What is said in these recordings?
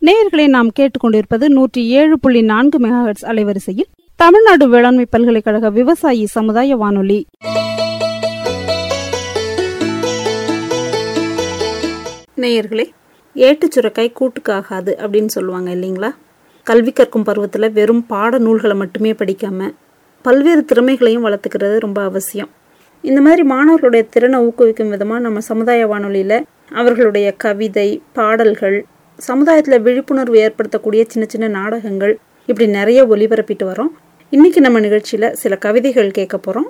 நேயர்களை நாம் கேட்டுக்கொண்டிருப்பது நூற்றி ஏழு புள்ளி நான்கு மெகாஹெட்ஸ் அலைவரிசையில் தமிழ்நாடு வேளாண்மை பல்கலைக்கழக விவசாயி சமுதாய வானொலி நேயர்களே ஏட்டுச் சுரக்காய் கூட்டுக்காகாது அப்படின்னு சொல்லுவாங்க இல்லைங்களா கல்வி கற்கும் பருவத்தில் வெறும் பாட நூல்களை மட்டுமே படிக்காம பல்வேறு திறமைகளையும் வளர்த்துக்கிறது ரொம்ப அவசியம் இந்த மாதிரி மாணவர்களுடைய திறனை ஊக்குவிக்கும் விதமாக நம்ம சமுதாய வானொலியில் அவர்களுடைய கவிதை பாடல்கள் சமுதாயத்தில் விழிப்புணர்வு ஏற்படுத்தக்கூடிய சின்ன சின்ன நாடகங்கள் இப்படி நிறைய ஒலிபரப்பிட்டு வரோம் இன்னைக்கு நம்ம நிகழ்ச்சியில் சில கவிதைகள் கேட்க போகிறோம்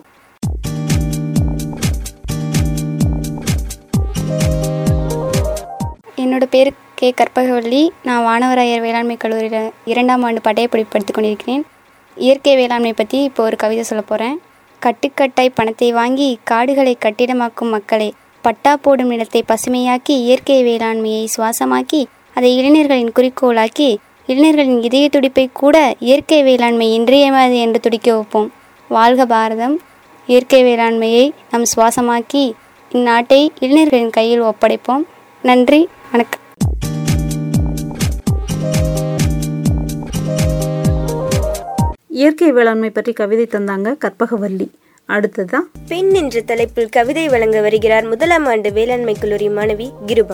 என்னோட பேர் கே கற்பகவள்ளி நான் வானவராயர் வேளாண்மை கல்லூரியில் இரண்டாம் ஆண்டு பட்டயப்படிப்பு படித்துக் கொண்டிருக்கிறேன் இயற்கை வேளாண்மை பற்றி இப்போ ஒரு கவிதை சொல்ல போகிறேன் கட்டுக்கட்டாய் பணத்தை வாங்கி காடுகளை கட்டிடமாக்கும் மக்களே பட்டா போடும் நிலத்தை பசுமையாக்கி இயற்கை வேளாண்மையை சுவாசமாக்கி அதை இளைஞர்களின் குறிக்கோளாக்கி இளைஞர்களின் இதய துடிப்பை கூட இயற்கை வேளாண்மை இன்றியமையாது என்று துடிக்க வைப்போம் வாழ்க பாரதம் இயற்கை வேளாண்மையை நம் சுவாசமாக்கி இந்நாட்டை இளைஞர்களின் கையில் ஒப்படைப்போம் நன்றி வணக்கம் இயற்கை வேளாண்மை பற்றி கவிதை தந்தாங்க கற்பகவல்லி அடுத்ததான் பெண் என்ற தலைப்பில் கவிதை வழங்க வருகிறார் முதலாம் ஆண்டு வேளாண்மை கல்லூரி மாணவி கிருபா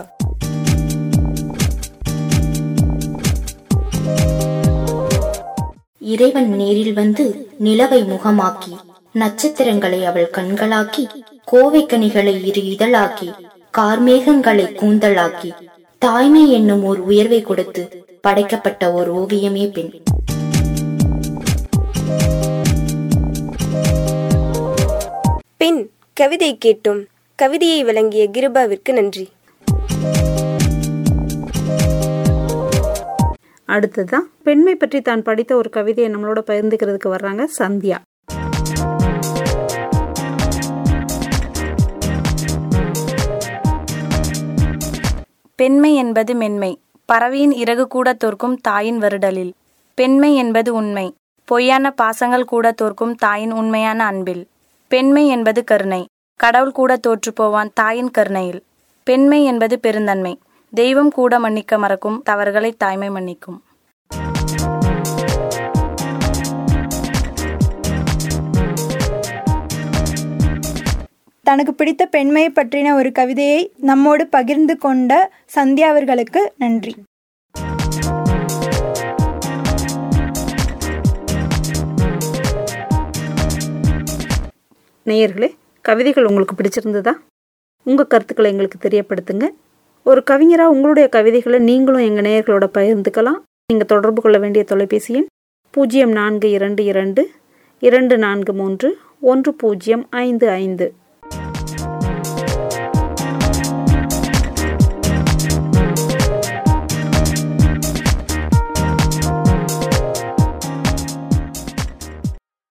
இறைவன் நேரில் வந்து நிலவை முகமாக்கி நட்சத்திரங்களை அவள் கண்களாக்கி கோவை கனிகளை இரு இதழாக்கி கார்மேகங்களை கூந்தலாக்கி தாய்மை என்னும் ஓர் உயர்வை கொடுத்து படைக்கப்பட்ட ஓர் ஓவியமே பெண் பெண் கவிதை கேட்டோம் கவிதையை வழங்கிய கிருபாவிற்கு நன்றி அடுத்ததான் பெண்மை பற்றி தான் படித்த ஒரு கவிதையை நம்மளோட பகிர்ந்துக்கிறதுக்கு வர்றாங்க சந்தியா பெண்மை என்பது மென்மை பறவையின் இறகு கூட தோற்கும் தாயின் வருடலில் பெண்மை என்பது உண்மை பொய்யான பாசங்கள் கூட தோற்கும் தாயின் உண்மையான அன்பில் பெண்மை என்பது கருணை கடவுள் கூட தோற்று போவான் தாயின் கருணையில் பெண்மை என்பது பெருந்தன்மை தெய்வம் கூட மன்னிக்க மறக்கும் தவறுகளை தாய்மை மன்னிக்கும் தனக்கு பிடித்த பெண்மையை பற்றின ஒரு கவிதையை நம்மோடு பகிர்ந்து கொண்ட சந்தியா அவர்களுக்கு நன்றி நேயர்களே கவிதைகள் உங்களுக்கு பிடிச்சிருந்ததா உங்கள் கருத்துக்களை எங்களுக்கு தெரியப்படுத்துங்க ஒரு கவிஞராக உங்களுடைய கவிதைகளை நீங்களும் எங்கள் நேயர்களோட பகிர்ந்துக்கலாம் நீங்கள் தொடர்பு கொள்ள வேண்டிய தொலைபேசி எண் பூஜ்ஜியம் நான்கு இரண்டு இரண்டு இரண்டு நான்கு மூன்று ஒன்று பூஜ்ஜியம் ஐந்து ஐந்து